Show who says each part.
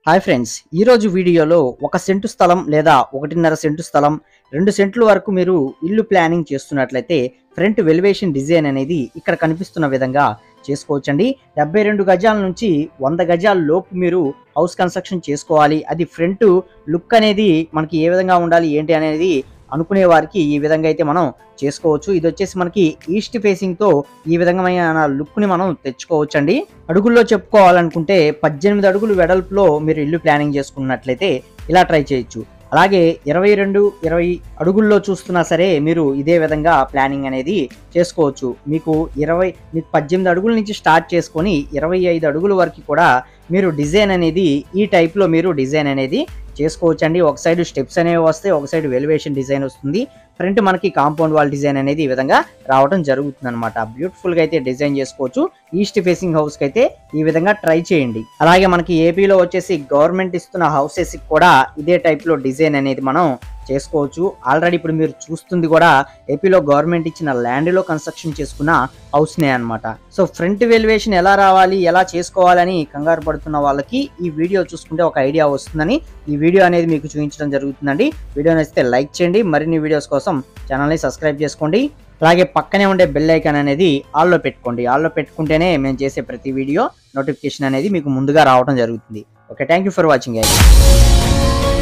Speaker 1: hi friends ఈరోజు వీడియోలో ఒక సెంటు స్థలం లేదా ఒకటిన్నర సెంటు స్థలం రెండు సెంట్ల వరకు మీరు ఇల్లు ప్లానింగ్ చేస్తున్నట్లయితే ఫ్రంట్ వెలివేషన్ డిజైన్ అనేది ఇక్కడ కనిపిస్తున్న విధంగా చేసుకోవచ్చండి డెబ్బై రెండు గజాల నుంచి వంద గజాల లోపు మీరు హౌస్ కన్స్ట్రక్షన్ చేసుకోవాలి అది ఫ్రంట్ లుక్ అనేది మనకి ఏ విధంగా ఉండాలి ఏంటి అనేది అనుకునే వారికి ఈ విధంగా అయితే మనం చేసుకోవచ్చు ఇది వచ్చేసి మనకి ఈస్ట్ ఫేసింగ్ తో ఈ విధమైన లుక్ ని మనం తెచ్చుకోవచ్చు అండి అడుగుల్లో చెప్పుకోవాలనుకుంటే పద్దెనిమిది అడుగులు వెడల్పులో మీరు ఇల్లు ప్లానింగ్ చేసుకున్నట్లయితే ఇలా ట్రై చేయొచ్చు అలాగే ఇరవై రెండు ఇరవై అడుగుల్లో చూస్తున్నా సరే మీరు ఇదే విధంగా ప్లానింగ్ అనేది చేసుకోవచ్చు మీకు ఇరవై మీకు పద్దెనిమిది అడుగుల నుంచి స్టార్ట్ చేసుకొని ఇరవై ఐదు అడుగుల వరకు కూడా మీరు డిజైన్ అనేది ఈ టైప్లో మీరు డిజైన్ అనేది చేసుకోవచ్చండి ఒక సైడ్ స్టెప్స్ అనేవి వస్తాయి ఒక సైడ్ వెలివేషన్ డిజైన్ వస్తుంది ఫ్రంట్ మనకి కాంపౌండ్ వాల్ డిజైన్ అనేది ఈ విధంగా రావడం జరుగుతుంది అనమాట బ్యూటిఫుల్ గా అయితే డిజైన్ చేసుకోవచ్చు ఈస్ట్ ఫేసింగ్ హౌస్ కి అయితే ఈ విధంగా ట్రై చేయండి అలాగే మనకి ఏపీలో వచ్చేసి గవర్నమెంట్ ఇస్తున్న హౌసెస్ కూడా ఇదే టైప్ లో డిజైన్ అనేది మనం చేసుకోవచ్చు ఆల్రెడీ ఇప్పుడు మీరు చూస్తుంది కూడా ఏపీలో గవర్నమెంట్ ఇచ్చిన ల్యాండ్ లో కన్స్ట్రక్షన్ చేసుకున్న హౌస్ నే అనమాట సో ఫ్రంట్ వెలివేషన్ ఎలా రావాలి ఎలా చేసుకోవాలని కంగారు పడుతున్న వాళ్ళకి ఈ వీడియో చూసుకుంటే ఒక ఐడియా వస్తుందని ఈ వీడియో అనేది మీకు చూపించడం జరుగుతుందండి వీడియో నచ్చితే లైక్ చేయండి మరిన్ని వీడియోస్ కోసం ఛానల్ని సబ్స్క్రైబ్ చేసుకోండి అలాగే పక్కనే ఉండే బెల్ ఐకాన్ అనేది ఆల్లో పెట్టుకోండి ఆల్లో పెట్టుకుంటేనే మేము చేసే ప్రతి వీడియో నోటిఫికేషన్ అనేది మీకు ముందుగా రావడం జరుగుతుంది okay thank you for watching